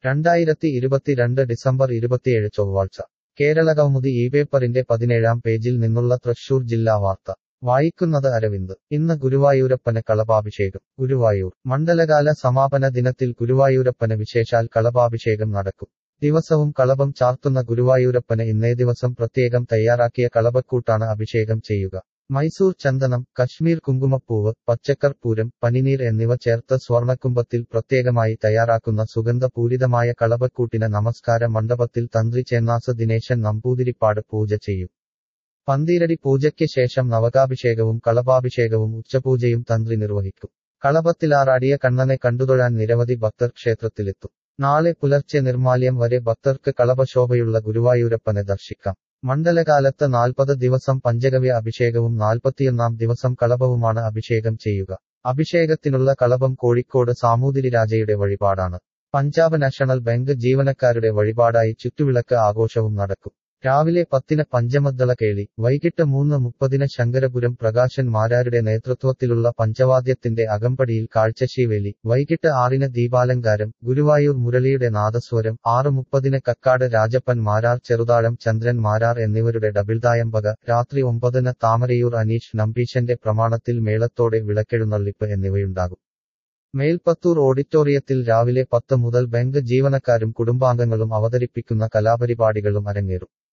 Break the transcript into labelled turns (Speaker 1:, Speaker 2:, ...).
Speaker 1: രണ്ടായിരത്തി ഇരുപത്തിരണ്ട് ഡിസംബർ ഇരുപത്തിയേഴ് ചൊവ്വാഴ്ച കേരള കൗമുദി ഈ പേപ്പറിന്റെ പതിനേഴാം പേജിൽ നിന്നുള്ള തൃശൂർ ജില്ലാ വാർത്ത വായിക്കുന്നത് അരവിന്ദ് ഇന്ന് ഗുരുവായൂരപ്പന് കളഭാഭിഷേകം ഗുരുവായൂർ മണ്ഡലകാല സമാപന ദിനത്തിൽ ഗുരുവായൂരപ്പന് വിശേഷാൽ കളഭാഭിഷേകം നടക്കും ദിവസവും കളഭം ചാർത്തുന്ന ഗുരുവായൂരപ്പന് ഇന്നേ ദിവസം പ്രത്യേകം തയ്യാറാക്കിയ കളഭക്കൂട്ടാണ് അഭിഷേകം ചെയ്യുക മൈസൂർ ചന്ദനം കശ്മീർ കുങ്കുമപ്പൂവ് പച്ചക്കർപ്പൂരം പനിനീർ എന്നിവ ചേർത്ത് സ്വർണക്കുംഭത്തിൽ പ്രത്യേകമായി തയ്യാറാക്കുന്ന സുഗന്ധപൂരിതമായ കളഭക്കൂട്ടിന് നമസ്കാര മണ്ഡപത്തിൽ തന്ത്രി ചേന്നാസ് ദിനേശൻ നമ്പൂതിരിപ്പാട് പൂജ ചെയ്യും പന്തീരടി പൂജയ്ക്ക് ശേഷം നവകാഭിഷേകവും കളഭാഭിഷേകവും ഉച്ചപൂജയും തന്ത്രി നിർവഹിക്കും കളഭത്തിലാറാടിയ കണ്ണനെ കണ്ടുതൊഴാൻ നിരവധി ഭക്തർ ക്ഷേത്രത്തിലെത്തും നാളെ പുലർച്ചെ നിർമാല്യം വരെ ഭക്തർക്ക് കളഭശോഭയുള്ള ഗുരുവായൂരപ്പനെ ദർശിക്കാം മണ്ഡലകാലത്ത് നാൽപ്പത് ദിവസം പഞ്ചഗവ്യ അഭിഷേകവും നാൽപ്പത്തിയൊന്നാം ദിവസം കളഭവുമാണ് അഭിഷേകം ചെയ്യുക അഭിഷേകത്തിനുള്ള കളഭം കോഴിക്കോട് സാമൂതിരി രാജയുടെ വഴിപാടാണ് പഞ്ചാബ് നാഷണൽ ബാങ്ക് ജീവനക്കാരുടെ വഴിപാടായി ചുറ്റുവിളക്ക് ആഘോഷവും നടക്കും രാവിലെ പത്തിന് പഞ്ചമദ്ദള കേളി വൈകിട്ട് മൂന്ന് മുപ്പതിന് ശങ്കരപുരം പ്രകാശൻ മാരാരുടെ നേതൃത്വത്തിലുള്ള പഞ്ചവാദ്യത്തിന്റെ അകമ്പടിയിൽ കാഴ്ചശീവേലി വൈകിട്ട് ആറിന് ദീപാലങ്കാരം ഗുരുവായൂർ മുരളിയുടെ നാദസ്വരം ആറ് മുപ്പതിന് കക്കാട് രാജപ്പൻ മാരാർ ചെറുതാഴം ചന്ദ്രൻ മാരാർ എന്നിവരുടെ ഡബിൾദായമ്പക രാത്രി ഒമ്പതിന് താമരയൂർ അനീഷ് നമ്പീശന്റെ പ്രമാണത്തിൽ മേളത്തോടെ വിളക്കെഴുന്നള്ളിപ്പ് എന്നിവയുണ്ടാകും മേൽപ്പത്തൂർ ഓഡിറ്റോറിയത്തിൽ രാവിലെ പത്ത് മുതൽ ബാങ്ക് ജീവനക്കാരും കുടുംബാംഗങ്ങളും അവതരിപ്പിക്കുന്ന കലാപരിപാടികളും അരങ്ങേറും